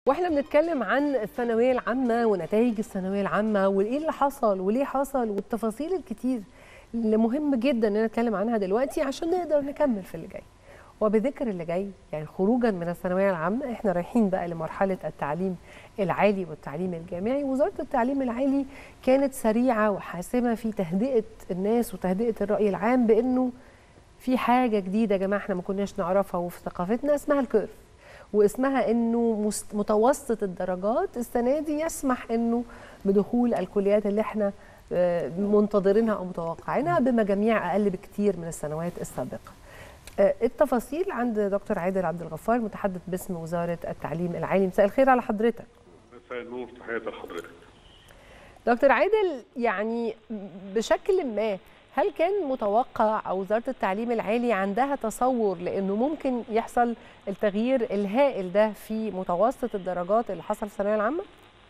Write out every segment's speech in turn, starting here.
واحنا بنتكلم عن الثانويه العامه ونتائج الثانويه العامه وايه اللي حصل وليه حصل والتفاصيل الكتير اللي مهم جدا ان نتكلم عنها دلوقتي عشان نقدر نكمل في اللي جاي وبذكر اللي جاي يعني خروجا من الثانويه العامه احنا رايحين بقى لمرحله التعليم العالي والتعليم الجامعي وزاره التعليم العالي كانت سريعه وحاسمه في تهدئه الناس وتهدئه الراي العام بانه في حاجه جديده يا جماعه احنا ما كناش نعرفها وفي ثقافتنا اسمها الكيرف واسمها انه متوسط الدرجات السنه دي يسمح انه بدخول الكليات اللي احنا منتظرينها او متوقعينها بمجاميع اقل بكتير من السنوات السابقه. التفاصيل عند دكتور عادل عبد الغفار متحدث باسم وزاره التعليم العالي مساء الخير على حضرتك. مساء النور تحياتي لحضرتك. دكتور عادل يعني بشكل ما هل كان متوقع او وزاره التعليم العالي عندها تصور لانه ممكن يحصل التغيير الهائل ده في متوسط الدرجات اللي حصل في الثانويه العامه؟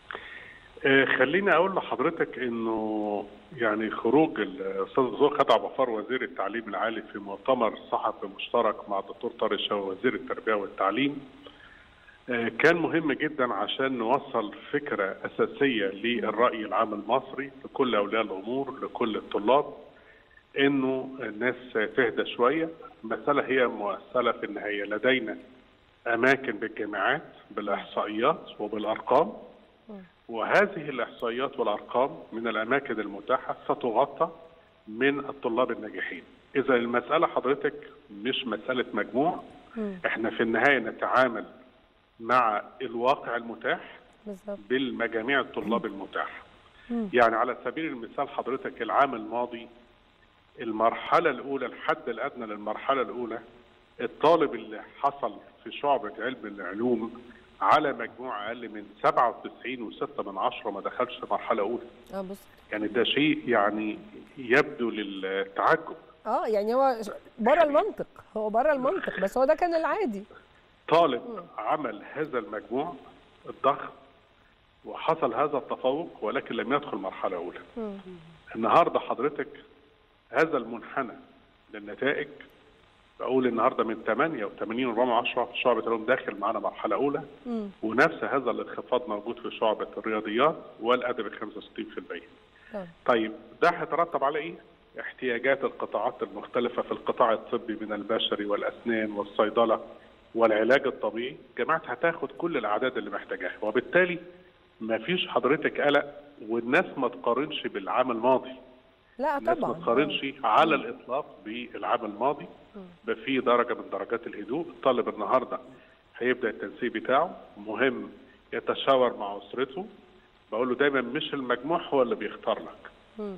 آه خليني اقول لحضرتك انه يعني خروج الاستاذ الدكتور خالد عبد الغفار وزير التعليم العالي في مؤتمر صحفي مشترك مع الدكتور طارق الشاوي وزير التربيه والتعليم آه كان مهم جدا عشان نوصل فكره اساسيه للراي العام المصري لكل اولياء الامور لكل الطلاب انه الناس تهدى شويه المساله هي مؤثله في النهايه لدينا اماكن بالجامعات بالاحصائيات وبالارقام وهذه الاحصائيات والارقام من الاماكن المتاحه ستغطى من الطلاب الناجحين اذا المساله حضرتك مش مساله مجموع احنا في النهايه نتعامل مع الواقع المتاح بالمجاميع الطلاب المتاحه يعني على سبيل المثال حضرتك العام الماضي المرحلة الأولى الحد الأدنى للمرحلة الأولى الطالب اللي حصل في شعبة علم العلوم على مجموع أقل من 97 و6 من عشرة ما دخلش مرحلة أولى. اه بص يعني ده شيء يعني يبدو للتعجب. اه يعني هو بره المنطق هو بره المنطق بس هو ده كان العادي. طالب عمل هذا المجموع الضخم وحصل هذا التفوق ولكن لم يدخل مرحلة أولى. النهارده حضرتك هذا المنحنى للنتائج بقول النهارده من 88 وربع 10 في شعبة العلوم داخل معانا مرحلة أولى مم. ونفس هذا الانخفاض موجود في شعبة الرياضيات والأدب 65%. طبعا. طيب ده هيترتب على إيه؟ احتياجات القطاعات المختلفة في القطاع الطبي من البشري والأسنان والصيدلة والعلاج الطبيعي، جامعات هتاخد كل الأعداد اللي محتاجاها وبالتالي ما فيش حضرتك قلق والناس ما تقارنش بالعام الماضي. لا الناس طبعا ما تقارنش على الاطلاق بالعام الماضي ده في درجه من درجات الهدوء الطالب النهارده هيبدا التنسيق بتاعه مهم يتشاور مع اسرته بقول له دايما مش المجموع هو اللي بيختار لك مم.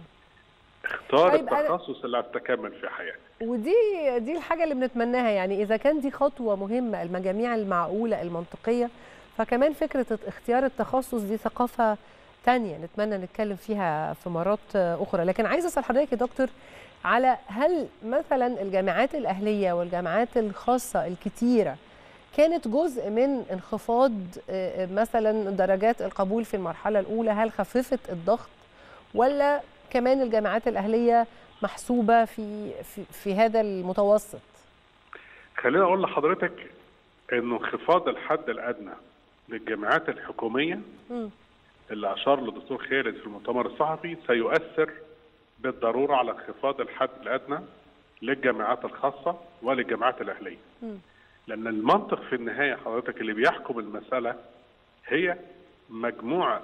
اختار طيب أنا- التخصص اللي هتكمل في حياتك ودي دي الحاجه اللي بنتمناها يعني اذا كان دي خطوه مهمه المجاميع المعقوله المنطقيه فكمان فكره اختيار التخصص دي ثقافه تانية نتمنى نتكلم فيها في مرات اخرى لكن عايزه اسال حضرتك يا دكتور على هل مثلا الجامعات الاهليه والجامعات الخاصه الكتيره كانت جزء من انخفاض آه، مثلا درجات القبول في المرحله الاولى هل خففت الضغط ولا كمان الجامعات الاهليه محسوبه في في, في هذا المتوسط خليني اقول لحضرتك انه انخفاض الحد الادنى للجامعات الحكوميه مم. اللي اشار له الدكتور خالد في المؤتمر الصحفي سيؤثر بالضروره على انخفاض الحد الادنى للجامعات الخاصه وللجامعات الاهليه. مم. لان المنطق في النهايه حضرتك اللي بيحكم المساله هي مجموعه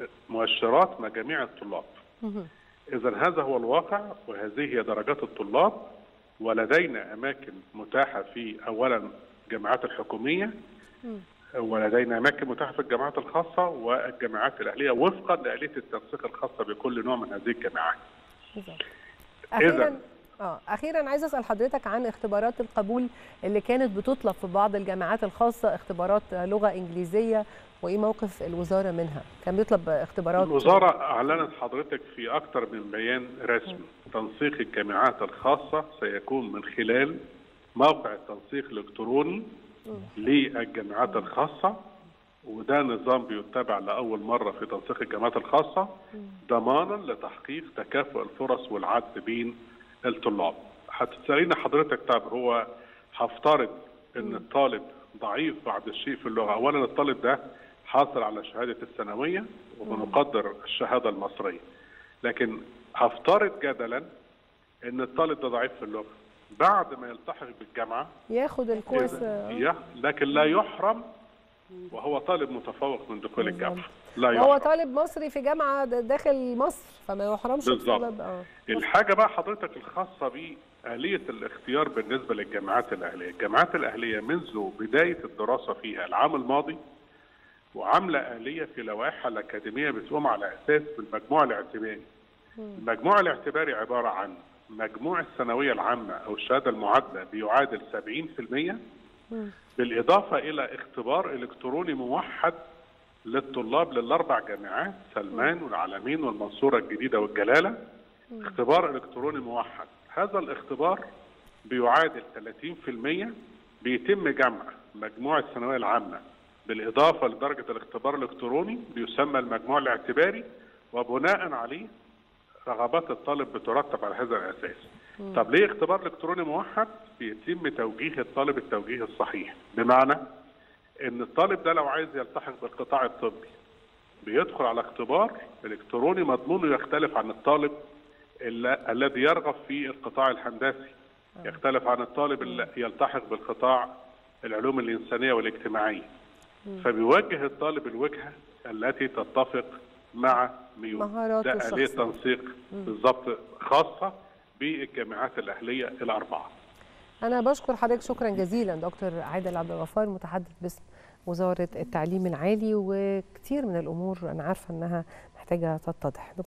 مؤشرات مجاميع الطلاب. مهم. اذا هذا هو الواقع وهذه هي درجات الطلاب ولدينا اماكن متاحه في اولا الجامعات الحكوميه مم. ولدينا اماكن متاحه في الجامعات الخاصه والجامعات الاهليه وفقا لاليه التنسيق الخاصه بكل نوع من هذه الجامعات. بالظبط. اخيرا اه اخيرا عايزه اسال حضرتك عن اختبارات القبول اللي كانت بتطلب في بعض الجامعات الخاصه اختبارات لغه انجليزيه وايه موقف الوزاره منها كان بيطلب اختبارات الوزاره اعلنت حضرتك في اكثر من بيان رسمي تنسيق الجامعات الخاصه سيكون من خلال موقع التنسيق الالكتروني للجامعات الخاصه وده نظام بيتبع لاول مره في تنسيق الجامعات الخاصه ضمانا لتحقيق تكافؤ الفرص والعدل بين الطلاب. هتساليني حضرتك طب هو هفترض ان الطالب ضعيف بعض الشيء في اللغه، اولا الطالب ده حاصل على شهاده الثانويه وبنقدر الشهاده المصريه لكن هفترض جدلا ان الطالب ده ضعيف في اللغه بعد ما يلتحق بالجامعه ياخد الكورس يح- لكن لا يحرم وهو طالب متفوق من دخول بالظبط. الجامعه لا هو يحرم طالب مصري في جامعه د- داخل مصر فما يحرمش بالظبط. بسبب اه الحاجه بقى حضرتك الخاصه بآلية الاختيار بالنسبه للجامعات الاهليه، الجامعات الاهليه منذ بدايه الدراسه فيها العام الماضي وعامله آلية في لوائحها الأكاديمية بتقوم على أساس المجموع الاعتباري. المجموع الاعتباري عبارة عن مجموع الثانوية العامة أو الشهادة المعادلة بيعادل 70% بالإضافة إلى اختبار إلكتروني موحد للطلاب للأربع جامعات سلمان والعالمين والمنصورة الجديدة والجلالة اختبار إلكتروني موحد هذا الاختبار بيعادل 30% بيتم جمع مجموع الثانوية العامة بالإضافة لدرجة الاختبار الإلكتروني بيسمى المجموع الاعتباري وبناء عليه رغبات الطالب بترتب على هذا الأساس طب ليه اختبار إلكتروني موحد؟ بيتم توجيه الطالب التوجيه الصحيح بمعنى ان الطالب ده لو عايز يلتحق بالقطاع الطبي بيدخل على اختبار الكتروني مضمونه يختلف عن الطالب ال- الذي يرغب في القطاع الهندسي يختلف عن الطالب اللي يلتحق بالقطاع العلوم الانسانيه والاجتماعيه فبيوجه الطالب الوجهه التي تتفق مع ميوله مهاراته ده آلية الشخصية. تنسيق بالضبط خاصه بالجامعات الاهليه الاربعه أنا بشكر حضرتك شكرا جزيلا دكتور عادل عبد الغفار متحدث باسم وزارة التعليم العالي وكتير من الأمور أنا عارفة أنها محتاجة تتضح